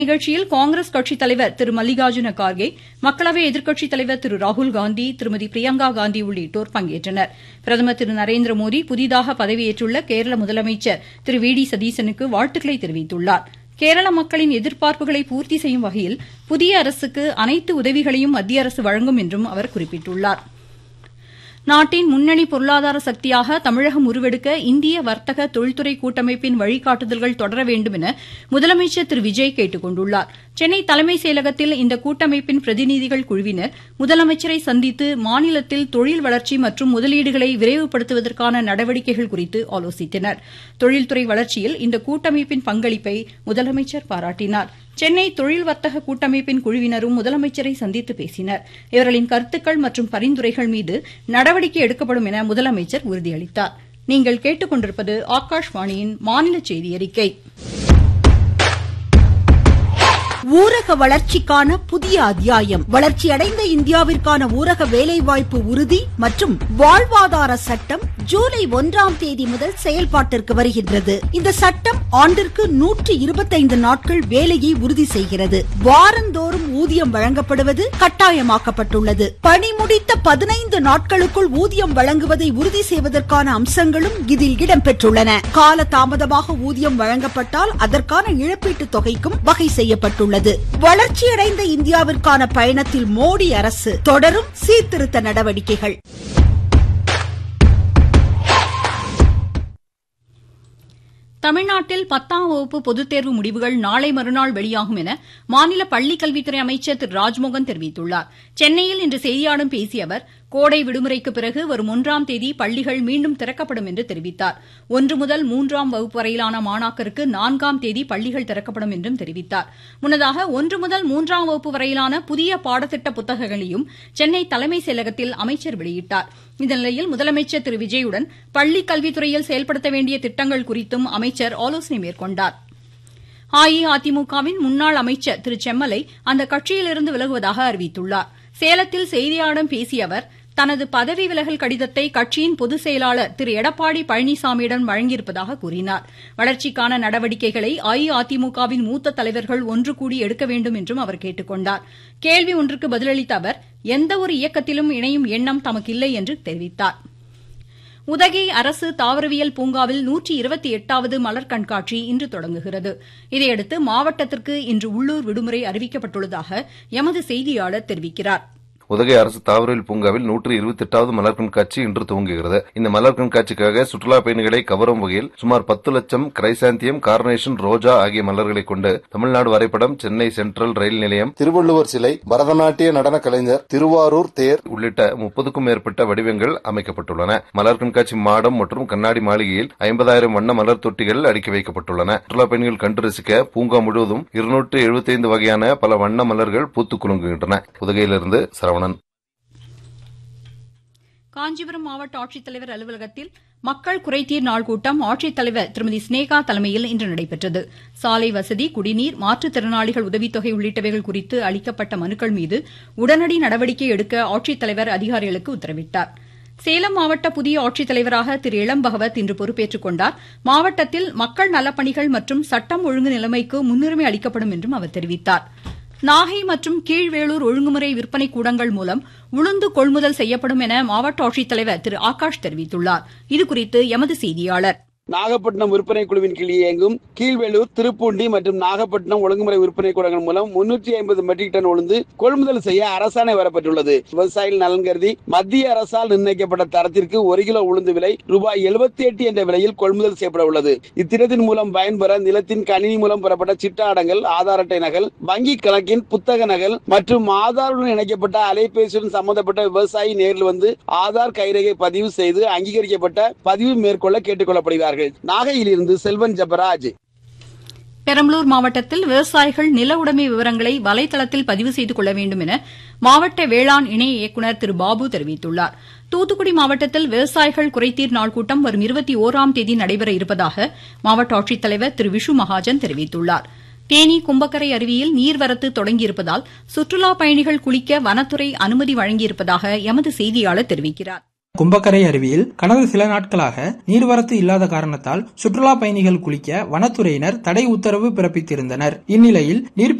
நிகழ்ச்சியில் காங்கிரஸ் கட்சித் தலைவர் திரு மல்லிகார்ஜுன கார்கே மக்களவை எதிர்க்கட்சித் தலைவர் திரு ராகுல்காந்தி திருமதி பிரியங்கா காந்தி உள்ளிட்டோர் பங்கேற்றனர் பிரதமர் திரு நரேந்திரமோடி புதிதாக பதவியேற்றுள்ள கேரள முதலமைச்சர் திரு வி டி சதீசனுக்கு வாழ்த்துக்களை தெரிவித்துள்ளார் கேரள மக்களின் எதிர்பார்ப்புகளை பூர்த்தி செய்யும் வகையில் புதிய அரசுக்கு அனைத்து உதவிகளையும் மத்திய அரசு வழங்கும் என்றும் அவர் குறிப்பிட்டுள்ளார் நாட்டின் முன்னணி பொருளாதார சக்தியாக தமிழகம் உருவெடுக்க இந்திய வர்த்தக தொழில்துறை கூட்டமைப்பின் வழிகாட்டுதல்கள் தொடர வேண்டும் என முதலமைச்சர் திரு விஜய் கேட்டுக் கொண்டுள்ளார் சென்னை தலைமைச் செயலகத்தில் இந்த கூட்டமைப்பின் பிரதிநிதிகள் குழுவினர் முதலமைச்சரை சந்தித்து மாநிலத்தில் தொழில் வளர்ச்சி மற்றும் முதலீடுகளை விரைவுபடுத்துவதற்கான நடவடிக்கைகள் குறித்து ஆலோசித்தனர் தொழில்துறை வளர்ச்சியில் இந்த கூட்டமைப்பின் பங்களிப்பை முதலமைச்சர் பாராட்டினார் சென்னை தொழில் வர்த்தக கூட்டமைப்பின் குழுவினரும் முதலமைச்சரை சந்தித்து பேசினர் இவர்களின் கருத்துக்கள் மற்றும் பரிந்துரைகள் மீது நடவடிக்கை எடுக்கப்படும் என முதலமைச்சர் உறுதியளித்தார் நீங்கள் கேட்டுக்கொண்டிருப்பது ஆகாஷ்வாணியின் மாநில செய்தி அறிக்கை ஊரக வளர்ச்சிக்கான புதிய அத்தியாயம் வளர்ச்சியடைந்த இந்தியாவிற்கான ஊரக வேலைவாய்ப்பு உறுதி மற்றும் வாழ்வாதார சட்டம் ஜூலை ஒன்றாம் தேதி முதல் செயல்பாட்டிற்கு வருகின்றது இந்த சட்டம் ஆண்டிற்கு நூற்று இருபத்தைந்து நாட்கள் வேலையை உறுதி செய்கிறது வாரந்தோறும் ஊதியம் வழங்கப்படுவது கட்டாயமாக்கப்பட்டுள்ளது பணி முடித்த பதினைந்து நாட்களுக்குள் ஊதியம் வழங்குவதை உறுதி செய்வதற்கான அம்சங்களும் இதில் இடம்பெற்றுள்ளன கால தாமதமாக ஊதியம் வழங்கப்பட்டால் அதற்கான இழப்பீட்டு தொகைக்கும் வகை செய்யப்பட்டுள்ளது உள்ளது வளர்ச்சியடைந்த இந்தியாவிற்கான பயணத்தில் மோடி அரசு தொடரும் சீர்திருத்த நடவடிக்கைகள் தமிழ்நாட்டில் பத்தாம் வகுப்பு பொதுத் தேர்வு முடிவுகள் நாளை மறுநாள் வெளியாகும் என மாநில பள்ளிக்கல்வித்துறை அமைச்சர் திரு ராஜ்மோகன் தெரிவித்துள்ளார் சென்னையில் இன்று செய்தியாளர்களிடம் பேசிய அவர் கோடை விடுமுறைக்கு பிறகு வரும் ஒன்றாம் தேதி பள்ளிகள் மீண்டும் திறக்கப்படும் என்று தெரிவித்தார் ஒன்று முதல் மூன்றாம் வகுப்பு வரையிலான மாணாக்கருக்கு நான்காம் தேதி பள்ளிகள் திறக்கப்படும் என்றும் தெரிவித்தார் முன்னதாக ஒன்று முதல் மூன்றாம் வகுப்பு வரையிலான புதிய பாடத்திட்ட புத்தகங்களையும் சென்னை தலைமைச் செயலகத்தில் அமைச்சர் வெளியிட்டார் இந்த நிலையில் முதலமைச்சர் திரு விஜயுடன் பள்ளிக் கல்வித்துறையில் செயல்படுத்த வேண்டிய திட்டங்கள் குறித்தும் அமைச்சர் ஆலோசனை மேற்கொண்டார் அஇஅதிமுகவின் முன்னாள் அமைச்சர் திரு செம்மலை அந்த கட்சியிலிருந்து விலகுவதாக அறிவித்துள்ளார் சேலத்தில் செய்தியாளர்களிடம் பேசிய அவர் தனது பதவி விலகல் கடிதத்தை கட்சியின் பொதுச் செயலாளர் திரு எடப்பாடி பழனிசாமியிடம் வழங்கியிருப்பதாக கூறினார் வளர்ச்சிக்கான நடவடிக்கைகளை அஇஅதிமுகவின் மூத்த தலைவர்கள் ஒன்று கூடி எடுக்க வேண்டும் என்றும் அவர் கேட்டுக் கொண்டார் கேள்வி ஒன்றுக்கு பதிலளித்த அவர் எந்தவொரு இயக்கத்திலும் இணையும் எண்ணம் தமக்கில்லை என்று தெரிவித்தார் உதகை அரசு தாவரவியல் பூங்காவில் நூற்றி இருபத்தி எட்டாவது மலர் கண்காட்சி இன்று தொடங்குகிறது இதையடுத்து மாவட்டத்திற்கு இன்று உள்ளூர் விடுமுறை அறிவிக்கப்பட்டுள்ளதாக எமது செய்தியாளர் தெரிவிக்கிறார் உதகை அரசு தாவரவியல் பூங்காவில் நூற்று இருபத்தி எட்டாவது மலர் கண்காட்சி இன்று துவங்குகிறது இந்த மலர் கண்காட்சிக்காக சுற்றுலா பயணிகளை கவரும் வகையில் சுமார் பத்து லட்சம் கிரைசாந்தியம் கார்னேஷன் ரோஜா ஆகிய மலர்களை கொண்டு தமிழ்நாடு வரைபடம் சென்னை சென்ட்ரல் ரயில் நிலையம் திருவள்ளுவர் சிலை பரதநாட்டிய நடன கலைஞர் திருவாரூர் தேர் உள்ளிட்ட முப்பதுக்கும் மேற்பட்ட வடிவங்கள் அமைக்கப்பட்டுள்ளன மலர் கண்காட்சி மாடம் மற்றும் கண்ணாடி மாளிகையில் ஐம்பதாயிரம் வண்ண மலர் தொட்டிகள் அடுக்கி வைக்கப்பட்டுள்ளன சுற்றுலா பயணிகள் கண்டு ரசிக்க பூங்கா முழுவதும் இருநூற்று எழுபத்தைந்து வகையான பல வண்ண மலர்கள் பூத்துக் குலுங்குகின்றன உதகையிலிருந்து சரவணன் காஞ்சிபுரம் மாவட்ட ஆட்சித்தலைவர் அலுவலகத்தில் மக்கள் குறைதீர் நாள் கூட்டம் ஆட்சித்தலைவர் திருமதி ஸ்னேகா தலைமையில் இன்று நடைபெற்றது சாலை வசதி குடிநீர் மாற்றுத்திறனாளிகள் உதவித்தொகை உள்ளிட்டவைகள் குறித்து அளிக்கப்பட்ட மனுக்கள் மீது உடனடி நடவடிக்கை எடுக்க ஆட்சித்தலைவர் அதிகாரிகளுக்கு உத்தரவிட்டார் சேலம் மாவட்ட புதிய ஆட்சித்தலைவராக திரு இளம் பகவத் இன்று பொறுப்பேற்றுக் கொண்டார் மாவட்டத்தில் மக்கள் நலப்பணிகள் மற்றும் சட்டம் ஒழுங்கு நிலைமைக்கு முன்னுரிமை அளிக்கப்படும் என்றும் அவர் தெரிவித்தார் நாகை மற்றும் கீழ்வேளூர் ஒழுங்குமுறை விற்பனை கூடங்கள் மூலம் உளுந்து கொள்முதல் செய்யப்படும் என மாவட்ட ஆட்சித்தலைவர் திரு ஆகாஷ் தெரிவித்துள்ளார் இதுகுறித்து எமது செய்தியாளர் நாகப்பட்டினம் விற்பனை குழுவின் கீழ் இயங்கும் கீழ்வேலூர் திருப்பூண்டி மற்றும் நாகப்பட்டினம் ஒழுங்குமுறை விற்பனை கூடங்கள் மூலம் முன்னூற்றி ஐம்பது மெட்ரிக் டன் உளுந்து கொள்முதல் செய்ய அரசாணை வரப்பட்டுள்ளது விவசாயிகள் நலன் கருதி மத்திய அரசால் நிர்ணயிக்கப்பட்ட தரத்திற்கு ஒரு கிலோ உளுந்து விலை ரூபாய் எழுபத்தி எட்டு என்ற விலையில் கொள்முதல் செய்யப்பட உள்ளது இத்திட்டத்தின் மூலம் பயன்பெற நிலத்தின் கணினி மூலம் பெறப்பட்ட சிட்டாடங்கள் ஆதார் அட்டை நகல் வங்கி கணக்கின் புத்தக நகல் மற்றும் ஆதாருடன் இணைக்கப்பட்ட அலைபேசியுடன் சம்பந்தப்பட்ட விவசாயி நேரில் வந்து ஆதார் கைரேகை பதிவு செய்து அங்கீகரிக்கப்பட்ட பதிவு மேற்கொள்ள கேட்டுக் கொள்ளப்படுகிறார்கள் நாகையிலிருந்து செல்வன் ஜபராஜ் பெரம்பலூர் மாவட்டத்தில் விவசாயிகள் நில உடைமை விவரங்களை வலைதளத்தில் பதிவு செய்து கொள்ள வேண்டும் என மாவட்ட வேளாண் இணை இயக்குநர் திரு பாபு தெரிவித்துள்ளார் தூத்துக்குடி மாவட்டத்தில் விவசாயிகள் குறைதீர் நாள் கூட்டம் வரும் இருபத்தி ஓராம் தேதி நடைபெற இருப்பதாக மாவட்ட ஆட்சித்தலைவர் திரு விஷு மகாஜன் தெரிவித்துள்ளார் தேனி கும்பக்கரை அருவியில் நீர்வரத்து தொடங்கியிருப்பதால் சுற்றுலா பயணிகள் குளிக்க வனத்துறை அனுமதி வழங்கியிருப்பதாக எமது செய்தியாளர் தெரிவிக்கிறார் கும்பக்கரை அருவியில் கடந்த சில நாட்களாக நீர்வரத்து இல்லாத காரணத்தால் சுற்றுலா பயணிகள் குளிக்க வனத்துறையினர் தடை உத்தரவு பிறப்பித்திருந்தனர் இந்நிலையில் நீர்